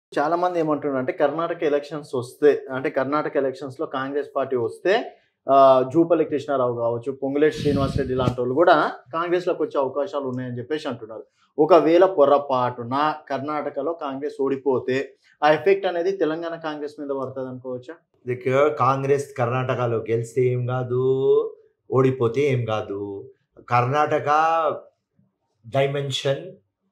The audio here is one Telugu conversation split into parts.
చాలా మంది ఏమంటున్నారు అంటే కర్ణాటక ఎలక్షన్స్ వస్తే అంటే కర్ణాటక ఎలక్షన్స్ లో కాంగ్రెస్ పార్టీ వస్తే ఆ, జూపల్లి కృష్ణారావు కావచ్చు పొంగులేటి శ్రీనివాసరెడ్డి లాంటి వాళ్ళు కూడా కాంగ్రెస్ లోకి వచ్చే అవకాశాలు ఉన్నాయని చెప్పేసి అంటున్నారు ఒకవేళ పొరపాటున కర్ణాటకలో కాంగ్రెస్ ఓడిపోతే ఆ ఎఫెక్ట్ అనేది తెలంగాణ కాంగ్రెస్ మీద పడుతుంది అనుకోవచ్చా దగ్గర కాంగ్రెస్ కర్ణాటకలో గెలిస్తే ఏం కాదు ఓడిపోతే ఏం కాదు కర్ణాటక డైమెన్షన్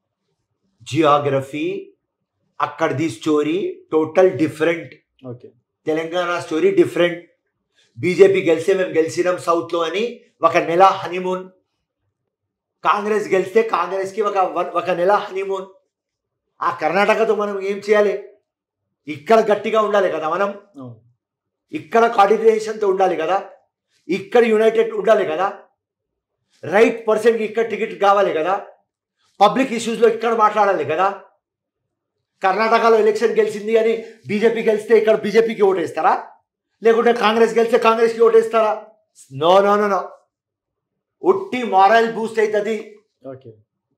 జియోగ్రఫీ అక్కడిది story total different okay Telangana story different BJP గెలిస్తే మేము గెలిచినాం సౌత్లో అని ఒక నెల హనీమూన్ కాంగ్రెస్ గెలిస్తే కాంగ్రెస్కి ఒక వన్- ఒక నెల హనీమూన్ ఆ కర్ణాటకతో మనం ఏం చేయాలి ఇక్కడ గట్టిగా ఉండాలి కదా మనం అవును. ఇక్కడ కోఆర్డినేషన్తో ఉండాలి కదా ఇక్కడ యునైటెడ్ ఉండాలి కదా రైట్ పర్సన్కి ఇక్కడ టికెట్ కావాలి కదా పబ్లిక్ ఇష్యూస్లో ఇక్కడ మాట్లాడాలి కదా కర్ణాటకలో ఎలక్షన్ గెలిచింది అని బీజేపీ గెలిస్తే ఇక్కడ బీజేపీకి ఓటేస్తారా లేకుంటే కాంగ్రెస్ గెలిస్తే కాంగ్రెస్కి ఓటేస్తారా నో నో నో నో ఉట్టి మారల్ బూస్ట్ అవుతుంది ఓకే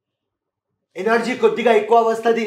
ఎనర్జీ కొద్దిగా ఎక్కువ వస్తుంది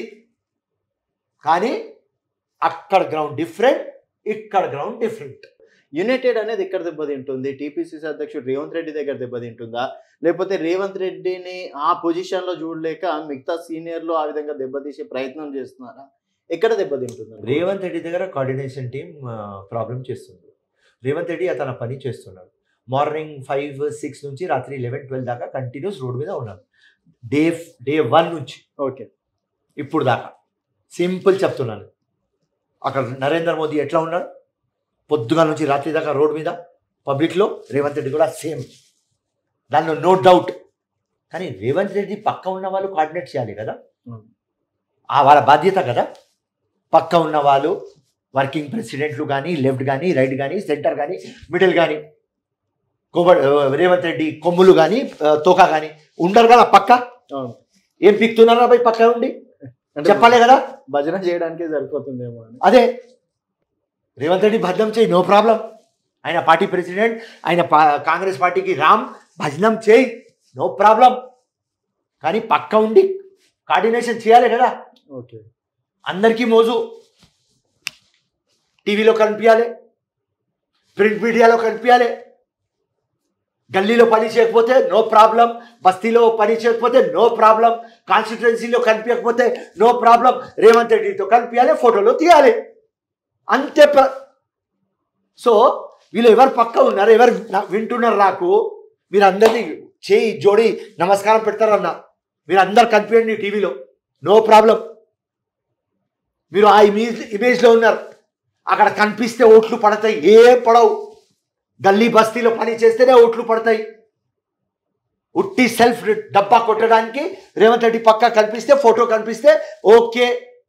కానీ అక్కడ గ్రౌండ్ డిఫరెంట్ ఇక్కడ గ్రౌండ్ డిఫరెంట్ యునైటెడ్ అనేది ఎక్కడ దెబ్బతింటుంది టీపీసీసీ అధ్యక్షుడు రేవంత్ రెడ్డి దగ్గర దెబ్బతింటుందా లేకపోతే రేవంత్ రెడ్డిని ఆ పొజిషన్ లో చూడలేక మిగతా సీనియర్లు ఆ విధంగా దెబ్బతీసే ప్రయత్నం చేస్తున్నారా ఎక్కడ దెబ్బతింటుంది రేవంత్ రెడ్డి దగ్గర కోఆర్డినేషన్ టీం ప్రాబ్లం చేస్తుంది రేవంత్ రెడ్డి తన పని చేస్తున్నాడు మార్నింగ్ ఫైవ్ సిక్స్ నుంచి రాత్రి లెవెన్ ట్వెల్వ్ దాకా కంటిన్యూస్ రోడ్ మీద ఉన్నాడు డే డే వన్ నుంచి ఓకే ఇప్పుడు దాకా సింపుల్ చెప్తున్నాను అక్కడ నరేంద్ర మోదీ ఎట్లా ఉన్నాడు పొద్దుగా నుంచి రాత్రి దాకా రోడ్ మీద పబ్లిక్లో రేవంత్ రెడ్డి కూడా సేమ్ దానిలో నో డౌట్ కానీ రేవంత్ రెడ్డి పక్క ఉన్న వాళ్ళు కోఆర్డినేట్ చేయాలి కదా Hmm. ఆ వాళ్ళ బాధ్యత కదా పక్క ఉన్న వాళ్ళు వర్కింగ్ ప్రెసిడెంట్లు కానీ లెఫ్ట్ కానీ రైట్ కానీ సెంటర్ కానీ మిడిల్ కానీ కొబ్బ రేవంత్ రెడ్డి కొమ్ములు కానీ తోక కానీ ఉండరు కదా పక్క అవును ఏం పిక్తున్నారా పోయి పక్క ఉండి అంటే చెప్పాలి కదా భజన చేయడానికే సరిపోతుందేమో అని అదే రేవంత్ రెడ్డి భజనం చేయి నో ప్రాబ్లం ఆయన పార్టీ ప్రెసిడెంట్ ఆయన పా- కాంగ్రెస్ పార్టీకి రామ్ భజనం చేయి నో ప్రాబ్లం కానీ పక్క ఉండి కోఆర్డినేషన్ చేయాలి కదా ఓకే అందరికీ మోజు టీవీలో కనిపించాలి ప్రింట్ మీడియాలో కనిపించాలి గల్లీలో పని చేయకపోతే నో ప్రాబ్లం బస్తీలో పని చేయకపోతే నో ప్రాబ్లం కాన్స్టిట్యున్సీలో కనిపించకపోతే నో ప్రాబ్లం రేవంత్ రెడ్డితో కనిపించాలి ఫోటోలో తీయాలి అంతే ప్ర సో వీళ్ళు ఎవరు పక్క ఉన్నారు ఎవరు నా- వింటున్నారు నాకు మీరు అందరినీ చేయి జోడి నమస్కారం పెడతారన్న మీరు అందరు కనిపించండి టీవీలో నో ప్రాబ్లం మీరు ఆ ఇమేజ్ ఇమేజ్లో ఉన్నారు అక్కడ కనిపిస్తే ఓట్లు పడతాయి ఏం పడవు గల్లీ బస్తీలో పని చేస్తేనే ఓట్లు పడతాయి ఉట్టి సెల్ఫ్ డబ్బా కొట్టడానికి రేవంత్ రెడ్డి పక్క కనిపిస్తే ఫోటో కనిపిస్తే ఓకే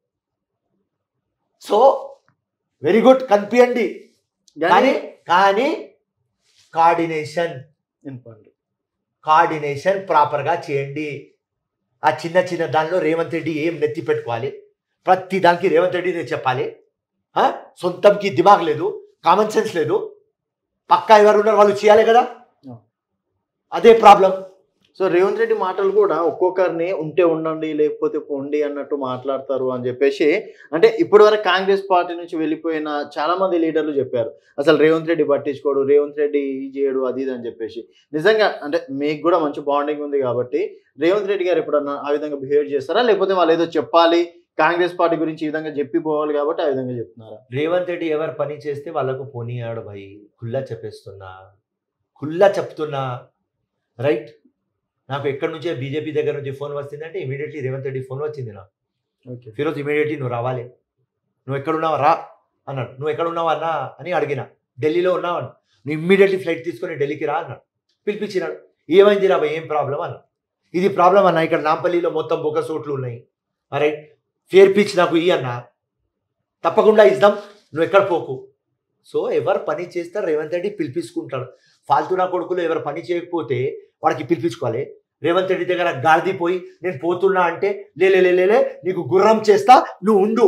సో వెరీ గుడ్ కనిపించండి కానీ కానీ కోఆర్డినేషన్ వినపండి కోఆర్డినేషన్ ప్రాపర్గా చేయండి ఆ చిన్న చిన్న దానిలో రేవంత్ రెడ్డి ఏం నెత్తి పెట్టుకోవాలి ప్రతి దానికి రేవంత్ రెడ్డి నేను చెప్పాలి ఆ? సొంతంకి దిమాగ్ లేదు కామన్ సెన్స్ లేదు పక్కా ఎవరు ఉన్నారు వాళ్ళు చేయాలి కదా అదే ప్రాబ్లం సో రేవంత్ రెడ్డి మాటలు కూడా ఒక్కొక్కరిని ఉంటే ఉండండి లేకపోతే పొండి అన్నట్టు మాట్లాడతారు అని చెప్పేసి అంటే ఇప్పటి వరకు కాంగ్రెస్ పార్టీ నుంచి వెళ్ళిపోయిన చాలా మంది లీడర్లు చెప్పారు అసలు రేవంత్ రెడ్డి పట్టించుకోడు రేవంత్ రెడ్డి ఈ చేయడు అది ఇది అని చెప్పేసి నిజంగా అంటే మీకు కూడా మంచి బాండింగ్ ఉంది కాబట్టి రేవంత్ రెడ్డి గారు ఎప్పుడన్నా ఆ విధంగా బిహేవ్ చేస్తారా లేకపోతే వాళ్ళు ఏదో చెప్పాలి కాంగ్రెస్ పార్టీ గురించి ఈ విధంగా చెప్పి పోవాలి కాబట్టి ఆ విధంగా చెప్తున్నారా రేవంత్ రెడ్డి ఎవరు పని చేస్తే వాళ్ళకు పోనీయాడు భయ్ ఖుల్లా చెప్పేస్తున్నా ఖుల్లా చెప్తున్నా రైట్ నాకు ఎక్కడి నుంచే బీజేపీ దగ్గర నుంచి ఫోన్ వచ్చిందంటే ఇమీడియట్లీ రేవంత్ రెడ్డి ఫోన్ వచ్చింది నాకు ఓకే ఫిరోజ్ ఇమీడియట్లీ నువ్వు రావాలి నువ్వు ఎక్కడున్నావా రా అన్నాడు నువ్వు ఎక్కడ ఉన్నావా అన్నా అని అడిగిన ఢిల్లీలో ఉన్నావు అన్న నువ్వు ఇమ్మీడియట్లీ ఫ్లైట్ తీసుకొని ఢిల్లీకి రా అన్నాడు పిలిపించినాడు ఏమైంది రా భయ్, ఏం ప్రాబ్లం అన్న ఇది ప్రాబ్లం అన్న ఇక్కడ నాంపల్లిలో మొత్తం బొక్క సోట్లు ఉన్నాయి రైట్ ఫేర్ పిచ్ నాకు ఈ అన్న తప్పకుండా ఇద్దాం నువ్వు ఎక్కడ పోకు సో ఎవరు పని చేస్తారు రేవంత్ రెడ్డి పిలిపించుకుంటాడు ఫాల్తు నా కొడుకులు ఎవరు పని చేయకపోతే వాడికి పిలిపించుకోవాలి రేవంత్ రెడ్డి దగ్గర గాడిది పోయి నేను పోతున్నా అంటే లేలే లే, లే, లే నీకు గుర్రం చేస్తా నువ్వు ఉండు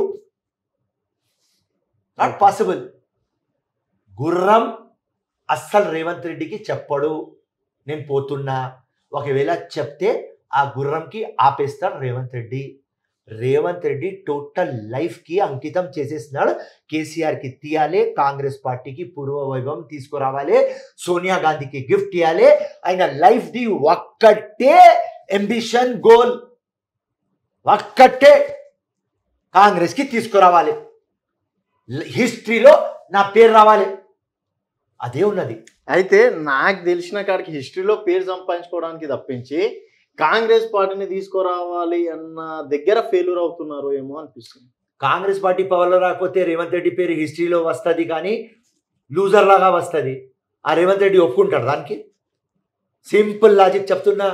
నాట్ పాసిబుల్ గుర్రం అస్సలు రేవంత్ రెడ్డికి చెప్పడు నేను పోతున్నా ఒకవేళ చెప్తే ఆ గుర్రంకి ఆపేస్తాడు రేవంత్ రెడ్డి రేవంత్ రెడ్డి టోటల్ లైఫ్ కి అంకితం చేసేసినాడు కేసీఆర్ కి తీయాలి కాంగ్రెస్ పార్టీకి పూర్వ వైభవం తీసుకురావాలి సోనియా గాంధీకి గిఫ్ట్ ఇవ్వాలి ఆయన లైఫ్ ది ఒక్కటే అంబిషన్ గోల్ ఒక్కటే కాంగ్రెస్ కి తీసుకురావాలి హిస్టరీలో నా పేరు రావాలి అదే ఉన్నది అయితే నాకు తెలిసిన కాడికి హిస్టరీలో పేరు సంపాదించుకోవడానికి తప్పించి కాంగ్రెస్ పార్టీని తీసుకురావాలి అన్న దగ్గర ఫెయిల్యూర్ అవుతున్నారు ఏమో అనిపిస్తుంది కాంగ్రెస్ పార్టీ పవర్లో రాకపోతే రేవంత్ రెడ్డి పేరు హిస్టరీలో వస్తుంది కానీ లూజర్ లాగా వస్తుంది ఆ రేవంత్ రెడ్డి ఒప్పుకుంటాడు దానికి సింపుల్ లాజిక్ చెప్తున్నా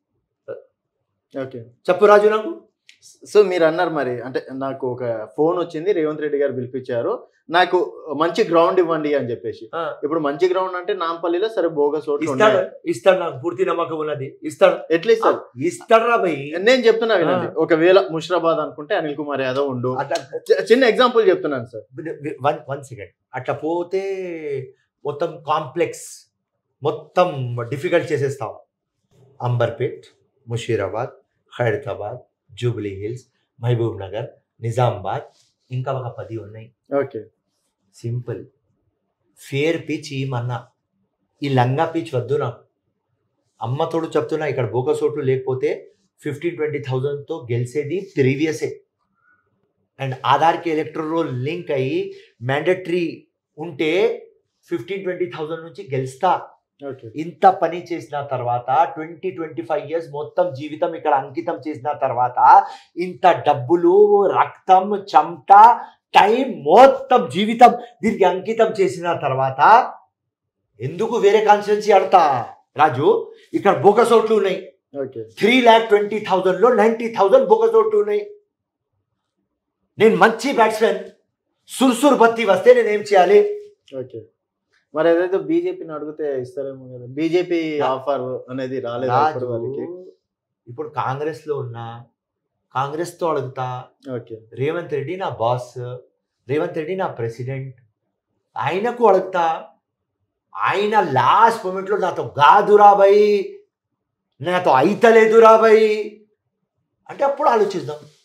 ఓకే చెప్పు రాజు నాకు సో మీరు అన్నారు మరి అంటే నాకు ఒక ఫోన్ వచ్చింది రేవంత్ రెడ్డి గారు పిలిపించారు నాకు మంచి గ్రౌండ్ ఇవ్వండి అని చెప్పేసి ఆ. ఇప్పుడు మంచి గ్రౌండ్ అంటే నాంపల్లిలో సరే బోగస్ ఓట్లు ఇస్తాడు ఉన్నాయి. ఇస్తాడు నాకు పూర్తి నమ్మకం ఉన్నది ఇస్తాడు ఎట్లా ఇస్తారు ఇస్తాడు రా భయ్ నేను చెప్తున్నా వినండి ఒకవేళ ముషిరాబాద్ అనుకుంటే అనిల్ కుమార్ యాదవ్ ఉండు అట్లా చి- చిన్న ఎగ్జాంపుల్ చెప్తున్నాను సార్ వన్ వన్ సెకండ్ అట్లా పోతే మొత్తం కాంప్లెక్స్ మొత్తం డిఫికల్ట్ చేసేస్తాం అంబర్పేట్ ముషీరాబాద్ ఖైరతాబాద్ జూబ్లీ హిల్స్ మహబూబ్ నగర్ నిజామాబాద్ ఇంకా ఒక పది ఉన్నాయి ఓకే సింపుల్ ఫేర్ పిచ్ ఏమన్నా ఈ లంగా పిచ్ వద్దు నాకు అమ్మ తోడు చెప్తున్నా ఇక్కడ బోకస్ ఓట్లు లేకపోతే ఫిఫ్టీన్ ట్వంటీ థౌజండ్తో గెలిచేది ప్రీవియసే అండ్ ఆధార్కి ఎలక్ట్రోల్ లింక్ అయ్యి మ్యాండటరీ ఉంటే ఫిఫ్టీన్ ట్వంటీ థౌజండ్ నుంచి గెలుస్తా ఓకే ఇంత పని చేసిన తర్వాత ట్వంటీ ట్వంటీ ఫైవ్ ఇయర్స్ మొత్తం జీవితం ఇక్కడ అంకితం చేసిన తర్వాత ఇంత డబ్బులు రక్తం చెమట టైం మొత్తం జీవితం దీనికి అంకితం చేసిన తర్వాత ఎందుకు వేరే కాన్స్టిట్యున్సీ ఆడతా రాజు ఇక్కడ బోకస్ ఓట్లు ఉన్నాయి ఓకే త్రీ ల్యాక్ ట్వంటీ థౌజండ్లో నైంటీ థౌజండ్ బోకస్ ఓట్లు ఉన్నాయి నేను మంచి బ్యాట్స్మెన్ సుర్సుర్ బత్తి వస్తే నేను ఏం చేయాలి ఓకే మరి ఏదైతే బీజేపీని అడిగితే ఇస్తారేమో కదా బీజేపీ ఆఫర్ అనేది రాలేదు రాజు ఇప్పటి వరకు ఇప్పుడు కాంగ్రెస్ లో ఉన్నా కాంగ్రెస్ తో అడుగుతా ఓకే రేవంత్ రెడ్డి నా బాస్ రేవంత్ రెడ్డి నా ప్రెసిడెంట్ ఆయనకు అడుగుతా ఆయన లాస్ట్ మూమెంట్లో నాతో గాదురా భయ్ నాతో అయితలేదురా భయ్ అంటే అప్పుడు ఆలోచిద్దాం